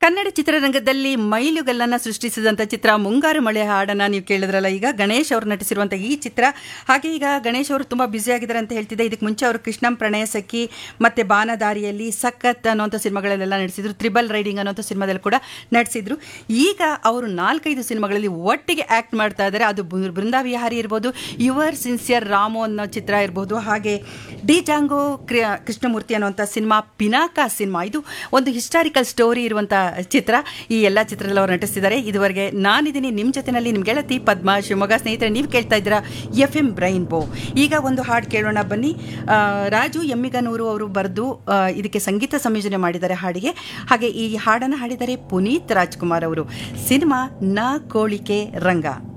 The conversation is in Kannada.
ಕನ್ನಡ ಚಿತ್ರರಂಗದಲ್ಲಿ ಮೈಲುಗಲ್ಲನ್ನ ಸೃಷ್ಟಿಸಿದಂಥ ಚಿತ್ರ ಮುಂಗಾರು ಮಳೆ ಹಾಡನ್ನ ನೀವು ಕೇಳಿದ್ರಲ್ಲ ಈಗ ಗಣೇಶ್ ಅವರು ನಟಿಸಿರುವಂಥ ಈ ಚಿತ್ರ ಹಾಗೆ ಈಗ ಗಣೇಶ್ ಅವರು ತುಂಬ ಬ್ಯುಸಿ ಆಗಿದ್ದಾರೆ ಅಂತ ಹೇಳ್ತಿದ್ದೆ ಇದಕ್ಕೆ ಮುಂಚೆ ಅವರು ಕೃಷ್ಣಂ ಪ್ರಣಯ ಸಖಿ ಮತ್ತೆ ಬಾನದಾರಿಯಲ್ಲಿ ಸಖತ್ ಅನ್ನೋಂಥ ಸಿನಿಮಾಗಳಲ್ಲೆಲ್ಲ ನಟಿಸಿದ್ರು ತ್ರಿಬಲ್ ರೈಡಿಂಗ್ ಅನ್ನೋಂಥ ಸಿನಿಮಾದಲ್ಲಿ ಕೂಡ ನಟಿಸಿದ್ರು ಈಗ ಅವರು ನಾಲ್ಕೈದು ಸಿನಿಮಾಗಳಲ್ಲಿ ಒಟ್ಟಿಗೆ ಆ್ಯಕ್ಟ್ ಮಾಡ್ತಾ ಇದ್ದಾರೆ ಅದು ಬೃ- ಬೃಂದಾ ವಿಹಾರಿ ಇರ್ಬೋದು ಯುವರ್ ಸಿನ್ಸಿಯರ್ ರಾಮು ಅನ್ನೋ ಚಿತ್ರ ಇರ್ಬೋದು ಹಾಗೆ ಡಿ ಜಾಂಗೋ ಕ್ರಿ- ಕೃಷ್ಣಮೂರ್ತಿ ಅನ್ನುವಂಥ ಸಿನಿಮಾ ಪಿನಾಕ ಸಿನಿಮಾ ಇದು ಒಂದು ಹಿಸ್ಟಾರಿಕಲ್ ಸ್ಟೋರಿ ಇರುವಂಥ ಚಿತ್ರ ಈ ಎಲ್ಲ ಚಿತ್ರದಲ್ಲಿ ಅವರು ನಟಿಸಿದ್ದಾರೆ ಇದುವರೆಗೆ ನಾನಿದ್ದೀನಿ ನಿಮ್ಮ ಜೊತೆನಲ್ಲಿ ನಿಮ್ಮ ಗೆಳತಿ ಪದ್ಮ ಶಿವಮೊಗ್ಗ ಸ್ನೇಹಿತರೆ ನೀವು ಕೇಳ್ತಾ ಇದ್ದೀರಾ ಎಫ್ ಎಂ ಬ್ರೈನ್ ಬೋ ಈಗ ಒಂದು ಹಾಡು ಕೇಳೋಣ ಬನ್ನಿ ಆ, ರಾಜು ಎಮ್ಮಿಗನೂರು ಅವರು ಬರೆದು ಆ, ಇದಕ್ಕೆ ಸಂಗೀತ ಸಂಯೋಜನೆ ಮಾಡಿದ್ದಾರೆ ಹಾಡಿಗೆ ಹಾಗೆ ಈ ಹಾಡನ್ನು ಹಾಡಿದ್ದಾರೆ ಪುನೀತ್ ರಾಜ್ಕುಮಾರ್ ಅವರು ಸಿನಿಮಾ ನಾ ಕೋಳಿಕೆ ರಂಗ